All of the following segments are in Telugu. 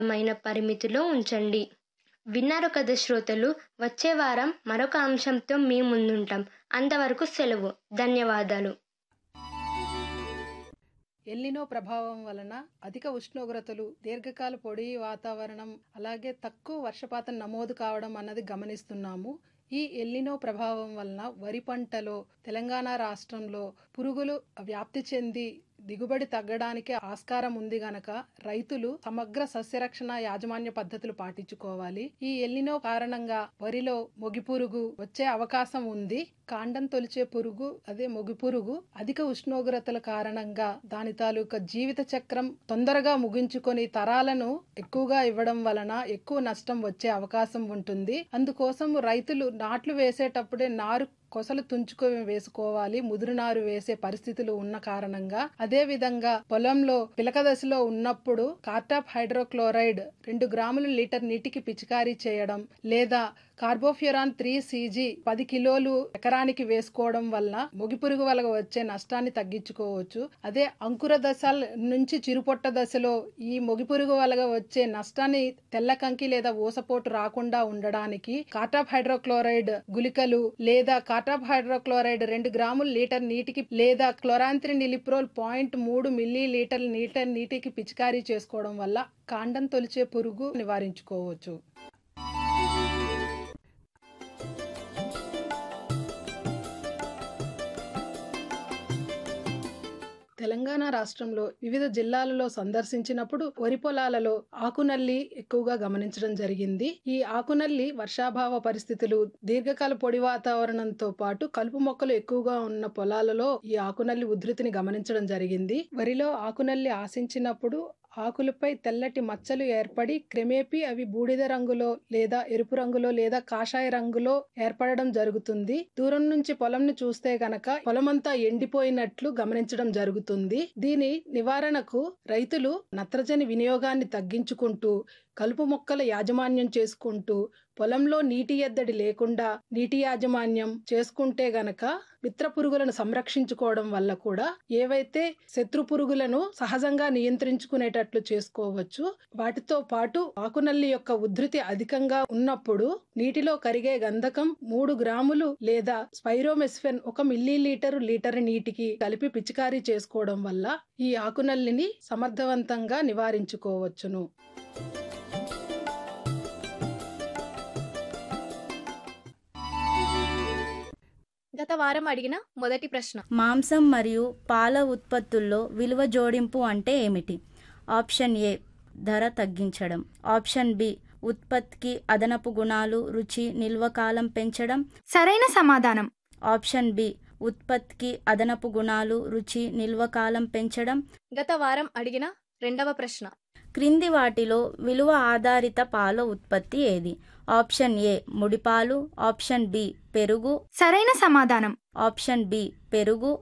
మైన పరిమితిలో ఉంచండి విన్నారు కదా శ్రోతలు వచ్చే వారం మరొక అంశంతో మీ ముందుంటాం అంతవరకు సెలవు ధన్యవాదాలు ఎల్లినో ప్రభావం వలన అధిక ఉష్ణోగ్రతలు దీర్ఘకాల పొడి వాతావరణం అలాగే తక్కువ వర్షపాతం నమోదు కావడం అన్నది గమనిస్తున్నాము ఈ ఎల్లినో ప్రభావం వలన వరి పంటలో తెలంగాణ రాష్ట్రంలో పురుగులు వ్యాప్తి చెంది దిగుబడి తగ్గడానికి ఆస్కారం ఉంది గనక రైతులు సమగ్ర సస్యరక్షణ యాజమాన్య పద్ధతులు పాటించుకోవాలి ఈ ఎల్లినో కారణంగా వరిలో మొగి పురుగు వచ్చే అవకాశం ఉంది కాండం తొలిచే పురుగు అదే మొగి పురుగు అధిక ఉష్ణోగ్రతల కారణంగా దాని తాలూకా జీవిత చక్రం తొందరగా ముగించుకొని తరాలను ఎక్కువగా ఇవ్వడం వలన ఎక్కువ నష్టం వచ్చే అవకాశం ఉంటుంది అందుకోసం రైతులు నాట్లు వేసేటప్పుడే నారు కొసలు తుంచుకొని వేసుకోవాలి ముదురు నారు వేసే పరిస్థితులు ఉన్న కారణంగా అదే విధంగా పొలంలో పిలక దశలో ఉన్నప్పుడు కార్టాప్ హైడ్రోక్లోరైడ్ రెండు గ్రాములు లీటర్ నీటికి పిచికారీ చేయడం లేదా కార్బోఫ్యూరాన్ త్రీ సీజీ పది కిలోలు ఎకరానికి వేసుకోవడం వల్ల మొగిపురుగు వల్ల వచ్చే నష్టాన్ని తగ్గించుకోవచ్చు అదే అంకుర దశ నుంచి చిరుపొట్ట దశలో ఈ మొగిపురుగు వల్ల వచ్చే నష్టాన్ని తెల్ల కంకి లేదా ఊసపోటు రాకుండా ఉండడానికి కాటాప్ హైడ్రోక్లోరైడ్ గుళికలు లేదా కాటాప్ హైడ్రోక్లోరైడ్ రెండు గ్రాములు లీటర్ నీటికి లేదా క్లోరాంత్రి నిలిప్రోల్ పాయింట్ మూడు మిల్లీ లీటర్ లీటర్ నీటికి పిచికారీ చేసుకోవడం వల్ల కాండం తొలిచే పురుగు నివారించుకోవచ్చు తెలంగాణ రాష్ట్రంలో వివిధ జిల్లాలలో సందర్శించినప్పుడు వరి పొలాలలో ఆకునల్లి ఎక్కువగా గమనించడం జరిగింది ఈ ఆకునల్లి వర్షాభావ పరిస్థితులు దీర్ఘకాల పొడి వాతావరణంతో పాటు కలుపు మొక్కలు ఎక్కువగా ఉన్న పొలాలలో ఈ ఆకునల్లి ఉధృతిని గమనించడం జరిగింది వరిలో ఆకునల్లి ఆశించినప్పుడు ఆకులపై తెల్లటి మచ్చలు ఏర్పడి క్రమేపీ అవి బూడిద రంగులో లేదా ఎరుపు రంగులో లేదా కాషాయ రంగులో ఏర్పడడం జరుగుతుంది దూరం నుంచి పొలంను చూస్తే గనక పొలమంతా ఎండిపోయినట్లు గమనించడం జరుగుతుంది దీని నివారణకు రైతులు నత్రజని వినియోగాన్ని తగ్గించుకుంటూ కలుపు మొక్కల యాజమాన్యం చేసుకుంటూ పొలంలో నీటి ఎద్దడి లేకుండా నీటి యాజమాన్యం చేసుకుంటే గనక మిత్ర పురుగులను సంరక్షించుకోవడం వల్ల కూడా ఏవైతే శత్రు పురుగులను సహజంగా నియంత్రించుకునేటట్లు చేసుకోవచ్చు వాటితో పాటు ఆకునల్లి యొక్క ఉధృతి అధికంగా ఉన్నప్పుడు నీటిలో కరిగే గంధకం మూడు గ్రాములు లేదా స్పైరోమెస్ఫెన్ ఒక మిల్లీ లీటరు లీటర్ నీటికి కలిపి పిచికారీ చేసుకోవడం వల్ల ఈ ఆకునల్లిని సమర్థవంతంగా నివారించుకోవచ్చును గత వారం అడిగిన మొదటి ప్రశ్న మాంసం మరియు పాల ఉత్పత్తుల్లో విలువ జోడింపు అంటే ఏమిటి ఆప్షన్ ఏ ధర తగ్గించడం ఆప్షన్ బి ఉత్పత్తికి అదనపు గుణాలు రుచి నిల్వకాలం పెంచడం సరైన సమాధానం ఆప్షన్ బి ఉత్పత్తికి అదనపు గుణాలు రుచి నిల్వకాలం పెంచడం గత వారం అడిగిన రెండవ ప్రశ్న క్రింది వాటిలో విలువ ఆధారిత పాల ఉత్పత్తి ఏది ఆప్షన్ ఏ ముడిపాలు ఆప్షన్ బి పెరుగు సరైన సమాధానం ఆప్షన్ బి పెరుగు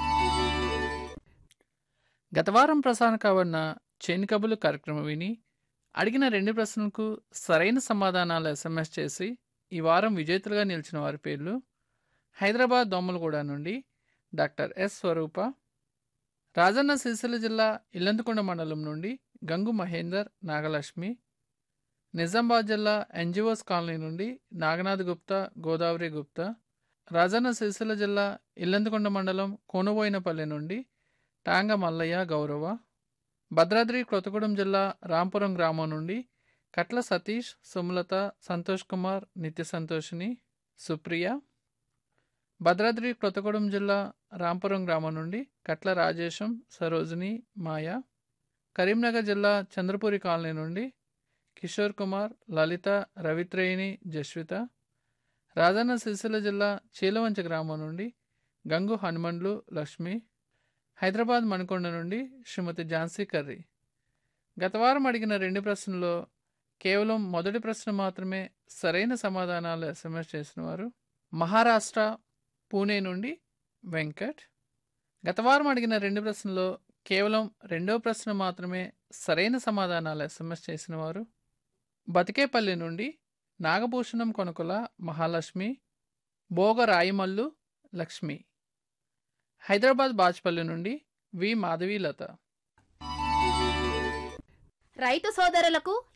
గత వారం ప్రసారం కావన్న చేను కబులు కార్యక్రమం విని అడిగిన రెండు ప్రశ్నలకు సరైన సమాధానాలు ఎస్ఎంఎస్ చేసి ఈ వారం విజేతలుగా నిలిచిన వారి పేర్లు హైదరాబాద్ దోమలగూడ నుండి డాక్టర్ ఎస్ స్వరూప రాజన్న సిరిసిల్ల జిల్లా ఇల్లందుకొండ మండలం నుండి గంగు మహేందర్ నాగలక్ష్మి నిజామాబాద్ జిల్లా ఎన్జిఓస్ కాలనీ నుండి నాగనాథ్ గుప్తా గోదావరి గుప్తా రాజన్న సిరిసిల్ల జిల్లా ఇల్లందుకొండ మండలం కోనుబోయినపల్లి నుండి టాంగ మల్లయ్య గౌరవ భద్రాద్రి కొత్తగూడెం జిల్లా రాంపురం గ్రామం నుండి కట్ల సతీష్ సుమలత సంతోష్ కుమార్ నిత్య సంతోషిని సుప్రియ భద్రాద్రి కొత్తగూడెం జిల్లా రాంపురం గ్రామం నుండి కట్ల రాజేశం సరోజిని మాయ కరీంనగర్ జిల్లా చంద్రపూరి కాలనీ నుండి కిషోర్ కుమార్ లలిత రవిత్రేయిని జస్విత రాజన్న సిరిసిల్ల జిల్లా చీలవంచ గ్రామం నుండి గంగు హనుమండ్లు లక్ష్మి హైదరాబాద్ మణికొండ నుండి శ్రీమతి ఝాన్సీ కర్రీ గత వారం అడిగిన రెండు ప్రశ్నల్లో కేవలం మొదటి ప్రశ్న మాత్రమే సరైన సమాధానాలు ఎస్ఎంఎస్ చేసిన వారు మహారాష్ట్ర పూణే నుండి వెంకట్ గత వారం అడిగిన రెండు ప్రశ్నల్లో కేవలం రెండో ప్రశ్న మాత్రమే సరైన సమాధానాలు ఎస్ఎంఎస్ చేసిన వారు బతికేపల్లి నుండి నాగభూషణం కొనుకొల మహాలక్ష్మి భోగ రాయిమల్లు లక్ష్మి హైదరాబాద్ బాజ్పల్లి నుండి వి మాధవీలత రైతు సోదరులకు